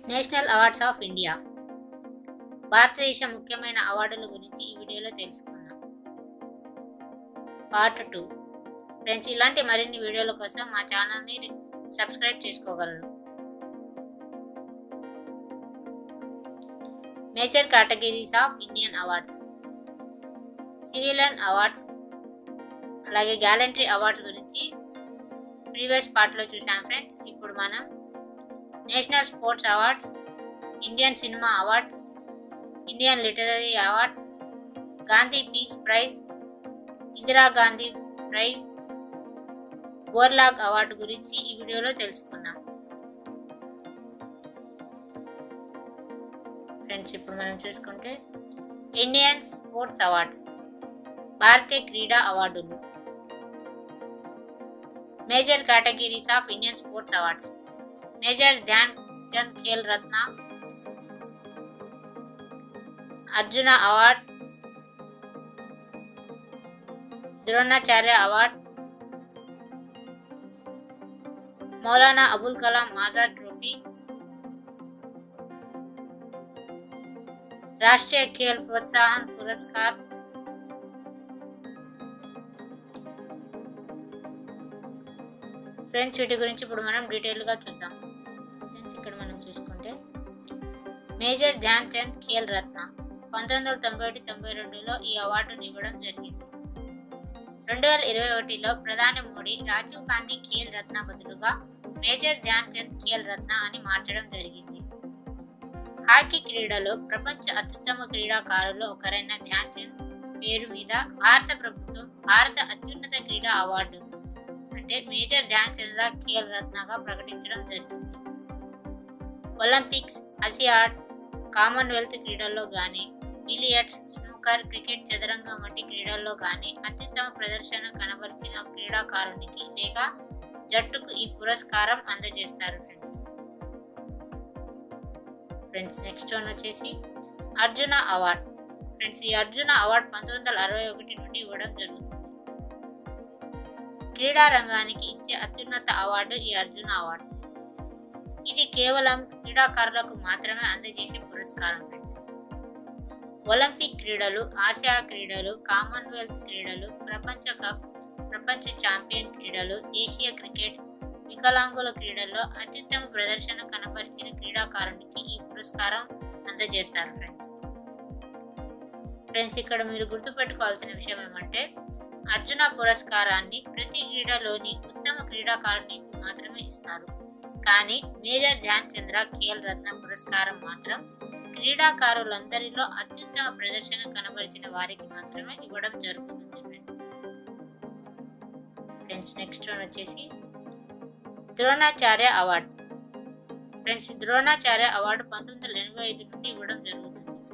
National awards of India భారతదేశ ముఖ్యమైన అవార్డుల గురించి ఈ వీడియోలో తెలుసుకుందాం పార్ట్ టూ ఫ్రెండ్స్ ఇలాంటి మరిన్ని వీడియోల కోసం మా ఛానల్ని సబ్స్క్రైబ్ చేసుకోగలరు major categories of Indian awards civilian awards అలాగే గ్యాలంటరీ అవార్డ్స్ గురించి ప్రీవియస్ పార్ట్లో చూసాం ఫ్రెండ్స్ ఇప్పుడు మనం national sports awards Indian cinema awards Indian literary awards Gandhi peace praise Indira Gandhi praise Borlaug award గురించి ఈ వీడియోలో తెలుసుకుందాం ఫ్రెండ్స్ ఇప్పుడు మనం చూసుకుంటే ఇండియన్ స్పోర్ట్స్ అవార్డ్స్ భారతీయ క్రీడా అవార్డులు major categories of Indian sports awards Major Dhyan Chand Khel Ratna Arjuna award Dronacharya award Maulana Abul Kalam Azad trophy Rashtriya Khel Protsahan Puraskar friends వీటి గురించి ఇప్పుడు మనం డీటెయిల్గా చూద్దాం ఫ్రెండ్స్ ఇక్కడ మనం చూసుకుంటే మేజర్ ధ్యాన్ చంద్ ఖేల్ రత్న పంతొమ్మిది వందల తొంభై ఒకటి తొంభై రెండులో ఈ అవార్డును ఇవ్వడం జరిగింది రెండు వేల ఇరవై ఒకటిలో ప్రధాని మోడీ రాజీవ్ గాంధీ ఖేల్ రత్న బదులుగా మేజర్ ధ్యాన్ చంద్ ఖేల్ రత్న అని మార్చడం జరిగింది హాకీ క్రీడలో ప్రపంచ అత్యుత్తమ క్రీడాకారుల్లో ఒకరైన ధ్యాన్ చంద్ పేరు మీద భారత ప్రభుత్వం భారత అత్యున్నత క్రీడా అవార్డు అంటే మేజర్ ధ్యాన్ చంద్ర ఖేల్ రత్నగా ప్రకటించడం జరిగింది ఒలింపిక్స్ ఆసియాడ్ కామన్వెల్త్ క్రీడల్లో కానీ బిలియర్డ్స్ స్నూకర్ క్రికెట్ చదరంగం వంటి క్రీడల్లో కానీ అత్యుత్తమ ప్రదర్శన కనబరిచిన క్రీడాకారునికి లేక జట్టుకు ఈ పురస్కారం అందజేస్తారు ఫ్రెండ్స్ ఫ్రెండ్స్ నెక్స్ట్ వన్ వచ్చేసి అర్జున అవార్డ్ ఫ్రెండ్స్ ఈ అర్జున అవార్డ్ పంతొమ్మిది వందల అరవై ఒకటి నుండి ఇవ్వడం జరుగుతుంది క్రీడా రంగానికి ఇచ్చే అత్యున్నత అవార్డు ఈ అర్జున అవార్డు ఇది కేవలం క్రీడాకారులకు మాత్రమే అందజేసే పురస్కారం ఫ్రెండ్స్ ఒలింపిక్ క్రీడలు ఆసియా క్రీడలు కామన్వెల్త్ క్రీడలు ప్రపంచ కప్ ప్రపంచ ఛాంపియన్ క్రీడలు దేశీయ క్రికెట్ వికలాంగుల క్రీడల్లో అత్యుత్తమ ప్రదర్శన కనపరిచిన క్రీడాకారునికి ఈ పురస్కారం అందజేస్తారు ఫ్రెండ్స్ ఫ్రెండ్స్ ఇక్కడ మీరు గుర్తుపెట్టుకోవాల్సిన విషయం ఏమంటే అర్జున పురస్కారాన్ని ప్రతి క్రీడలోని ఉత్తమ క్రీడాకారునికి మాత్రమే ఇస్తారు కానీ మేజర్ ధ్యాన్ చంద్ర ఖేల్ రత్న పురస్కారం మాత్రం క్రీడాకారులందరిలో అత్యుత్తమ ప్రదర్శన కనబరిచిన వారికి మాత్రమే ఇవ్వడం జరుగుతుంది ఫ్రెండ్స్ ఫ్రెండ్స్ నెక్స్ట్ వన్ వచ్చేసి Dronacharya award friends Dronacharya award పంతొమ్మిది వందల ఎనభై ఐదు నుండి ఇవ్వడం జరుగుతుంది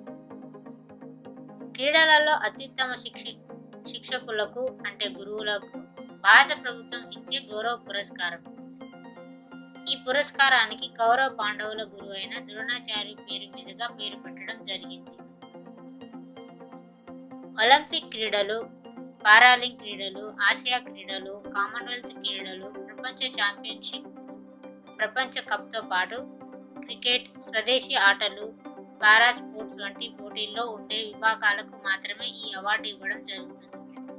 క్రీడలలో అత్యుత్తమ శిక్ష శిక్షకులకు అంటే గురువులకు భారత ప్రభుత్వం ఇచ్చే గౌరవ పురస్కారం ఈ పురస్కారానికి కౌరవ పాండవుల గురువు అయిన ద్రోణాచార్య పేరు మీదుగా పేరు పెట్టడం జరిగింది ఒలింపిక్ క్రీడలు పారాలింక్ క్రీడలు ఆసియా క్రీడలు కామన్వెల్త్ క్రీడలు ప్రపంచ ఛాంపియన్షిప్ ప్రపంచ కప్తో పాటు క్రికెట్ స్వదేశీ ఆటలు పారా స్పోర్ట్స్ వంటి పోటీల్లో ఉండే విభాగాలకు మాత్రమే ఈ అవార్డు ఇవ్వడం జరుగుతుంది ఫ్రెండ్స్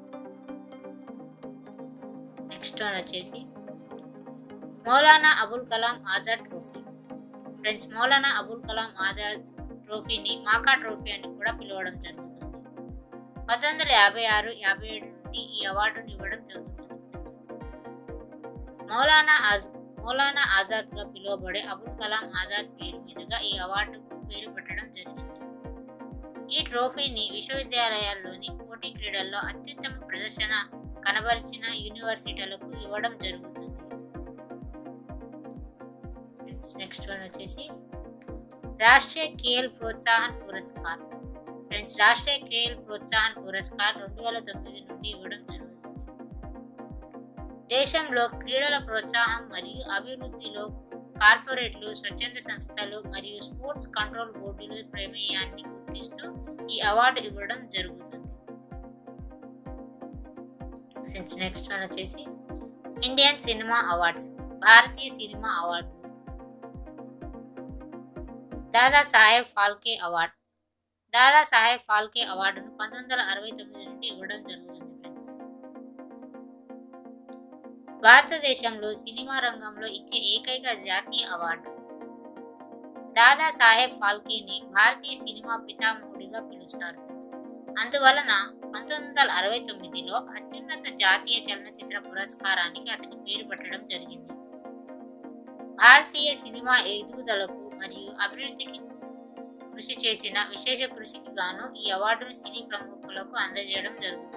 నెక్స్ట్ వన్ వచ్చేసి మౌలానా అబుల్ కలాం ఆజాద్ ట్రోఫీ ఫ్రెండ్స్ మౌలానా అబుల్ కలాం ఆజాద్ ట్రోఫీని మాకా ట్రోఫీ అని కూడా పిలవడం జరుగుతుంది పంతొమ్మిది వందల యాభై ఆరు యాభై ఏడు నుండి ఈ అవార్డును ఇవ్వడం జరుగుతుంది ఫ్రెండ్స్ మౌలానా ఆజ్ మౌలానా ఆజాద్గా పిలువబడే అబుల్ కలాం ఆజాద్ పేరు మీదుగా ఈ అవార్డుకు పేరు పెట్టడం జరిగింది ఈ ట్రోఫీని విశ్వవిద్యాలయాల్లోని పోటీ క్రీడల్లో అత్యుత్తమ ప్రదర్శన కనబరిచిన యూనివర్సిటీలకు ఇవ్వడం జరుగుతుంది నెక్స్ట్ వన్ వచ్చేసి రాష్ట్రీయ ఖేల్ ప్రోత్సాహన్ పురస్కార్ ఫ్రెండ్స్ రాష్ట్రీయ ఖేల్ ప్రోత్సాహన్ పురస్కార్ రెండు వేల తొమ్మిది నుండి ఇవ్వడం జరుగుతుంది దేశంలో క్రీడల ప్రోత్సాహం మరియు అభివృద్ధిలో కార్పొరేట్లు స్వచ్ఛంద సంస్థలు మరియు స్పోర్ట్స్ కంట్రోల్ బోర్డుల ప్రమేయాన్ని గుర్తిస్తూ ఈ అవార్డు ఇవ్వడం జరుగుతుంది ఫ్రెండ్స్ నెక్స్ట్ వన్ వచ్చేసి ఇండియన్ సినిమా అవార్డ్స్ భారతీయ సినిమా అవార్డు దాదా సాహెబ్ ఫాల్కే అవార్డ్ దాదా సాహెబ్ ఫాల్కే అవార్డును పంతొమ్మిది వందల అరవై తొమ్మిది నుండి ఇవ్వడం జరుగుతుంది ఫ్రెండ్స్ భారతదేశంలో సినిమా రంగంలో ఇచ్చే ఏకైక జాతీయ అవార్డు దాదా సాహెబ్ ఫాల్కేని భారతీయ సినిమా పితామహుడిగా పిలుస్తారు ఫ్రెండ్స్ అందువలన పంతొమ్మిది వందల అరవై తొమ్మిదిలో అత్యున్నత జాతీయ చలనచిత్ర పురస్కారానికి అతని పేరు పెట్టడం జరిగింది భారతీయ సినిమా ఎదుగుదలకు మరియు అభివృద్ధికి కృషి చేసిన విశేష కృషికి గాను ఈ అవార్డును సినీ ప్రముఖులకు అందజేయడం జరుగుతుంది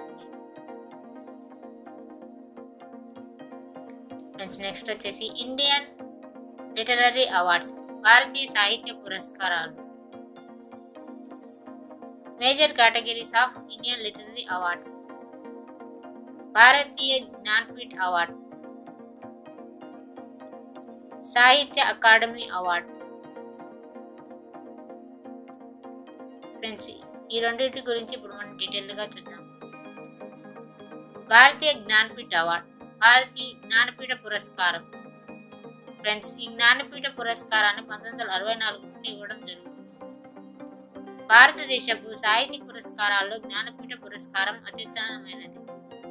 ఫ్రెండ్స్ నెక్స్ట్ వచ్చేసి ఇండియన్ లిటరరీ అవార్డ్స్ భారతీయ సాహిత్య పురస్కారాలు major categories of Indian literary awards Bharatiya Jnanpith award Sahitya Akademi award friends ఈ రెండింటి గురించి ఇప్పుడు మనం డీటెయిల్గా చూద్దాం భారతీయ జ్ఞానపీఠ అవార్డ్ భారతీయ జ్ఞానపీఠ పురస్కారం ఫ్రెండ్స్ ఈ జ్ఞానపీఠ పురస్కారాన్ని పంతొమ్మిది వందల అరవై నాలుగు నుండి ఇవ్వడం జరుగుతుంది భారతదేశపు సాహిత్య పురస్కారాల్లో జ్ఞానపీఠ పురస్కారం అత్యుత్తమమైనది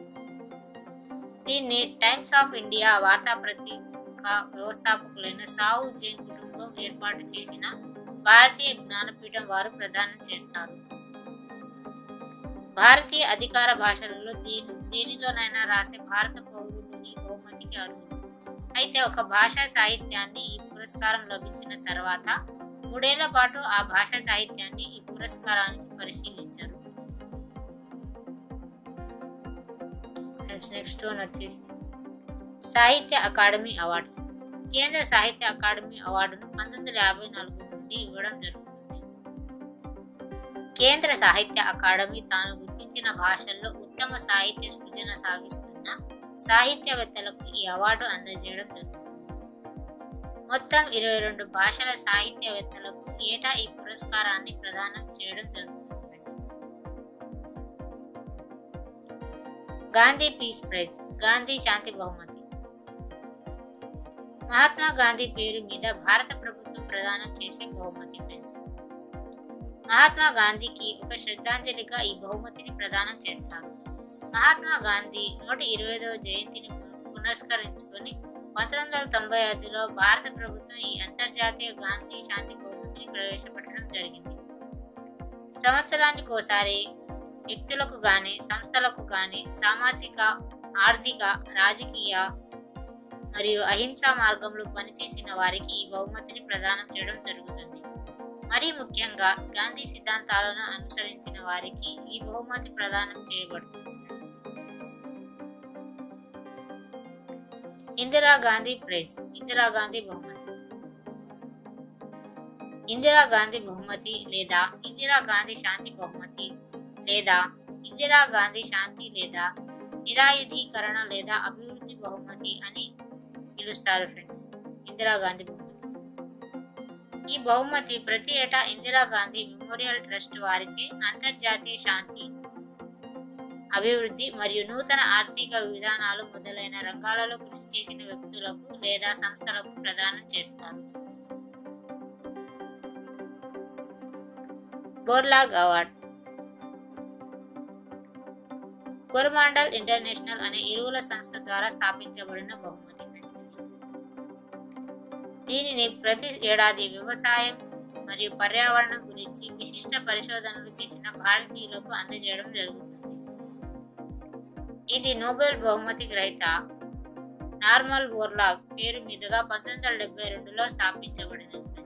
దీన్ని టైమ్స్ ఆఫ్ ఇండియా వార్తాపత్రిక వ్యవస్థాపకులైన సావు జైన్ కుటుంబం ఏర్పాటు చేసిన భారతీయ జ్ఞానపీఠం వారు ప్రదానం చేస్తారు భారతీయ అధికార భాషలలో దేని దేనిలోనైనా రాసే భారత పౌరులు ఈ బహుమతికి అర్హులు అయితే ఒక భాషా సాహిత్యాన్ని ఈ పురస్కారం లభించిన తర్వాత మూడేళ్ల పాటు ఆ భాషా సాహిత్యాన్ని ఈ పురస్కారానికి పరిశీలించరు నెక్స్ట్ వన్ వచ్చేసి సాహిత్య అకాడమీ అవార్డ్స్ కేంద్ర సాహిత్య అకాడమీ అవార్డును పంతొమ్మిది వందల యాభై నాలుగు నుండి ఇవ్వడం జరుగుతుంది కేంద్ర సాహిత్య అకాడమీ తాను గుర్తించిన భాషల్లో ఉత్తమ సాహిత్య సృజన సాగిస్తున్న సాహిత్యవేత్తలకు ఈ అవార్డు అందజేయడం జరుగుతుంది మొత్తం ఇరవై రెండు భాషల సాహిత్యవేత్తలకు ఏటా ఈ పురస్కారాన్ని ప్రదానం చేయడం జరుగుతుంది గాంధీ పీస్ ప్రైజ్ గాంధీ శాంతి బహుమతి మహాత్మా గాంధీ పేరు మీద భారత ప్రభుత్వం ప్రదానం చేసే బహుమతి ఫ్రెండ్స్ మహాత్మా గాంధీకి ఒక శ్రద్ధాంజలిగా ఈ బహుమతిని ప్రదానం చేస్తారు మహాత్మా గాంధీ నూట ఇరవైదవ జయంతిని పునస్కరించుకొని పంతొమ్మిది వందల తొంభై ఐదులో భారత ప్రభుత్వం ఈ అంతర్జాతీయ గాంధీ శాంతి బహుమతిని ప్రవేశపెట్టడం జరిగింది సంవత్సరానికి ఒకసారి వ్యక్తులకు గాని సంస్థలకు గాని సామాజిక ఆర్థిక రాజకీయ మరియు అహింసా మార్గంలో పనిచేసిన వారికి ఈ బహుమతిని ప్రదానం చేయడం జరుగుతుంది మరీ ముఖ్యంగా గాంధీ సిద్ధాంతాలను అనుసరించిన వారికి ఈ బహుమతి ప్రదానం చేయబడుతుంది ఇందిరాగాంధీ ప్రైజ్ ఇందిరాగాంధీ బహుమతి ఇందిరాగాంధీ బహుమతి లేదా ఇందిరాగాంధీ శాంతి బహుమతి లేదా ఇందిరాగాంధీ శాంతి లేదా నిరాయుధీకరణ లేదా అభివృద్ధి బహుమతి అని పిలుస్తారు ఫ్రెండ్స్ ఇందిరాగాంధీ బహుమతి ఈ బహుమతి ప్రతి ఏటా ఇందిరాగాంధీ మెమోరియల్ ట్రస్ట్ వారిచే అంతర్జాతీయ శాంతి అభివృద్ధి మరియు నూతన ఆర్థిక విధానాలు మొదలైన రంగాలలో కృషి చేసిన వ్యక్తులకు లేదా సంస్థలకు ప్రదానం చేస్తారు బోర్లాగ్ అవార్డ్ కోరమాండల్ ఇంటర్నేషనల్ అనే ఎరువుల సంస్థ ద్వారా స్థాపించబడిన బహుమతి ఫ్రెండ్స్ ఇది. దీనిని ప్రతి ఏడాది వ్యవసాయం మరియు పర్యావరణం గురించి విశిష్ట పరిశోధనలు చేసిన భారతీయులకు అందజేయడం జరుగుతుంది ఇది నోబెల్ బహుమతి గ్రహీత నార్మల్ బోర్లాగ్ పేరు మీదుగా పంతొమ్మిది వందల డెబ్బై రెండులో స్థాపించబడినది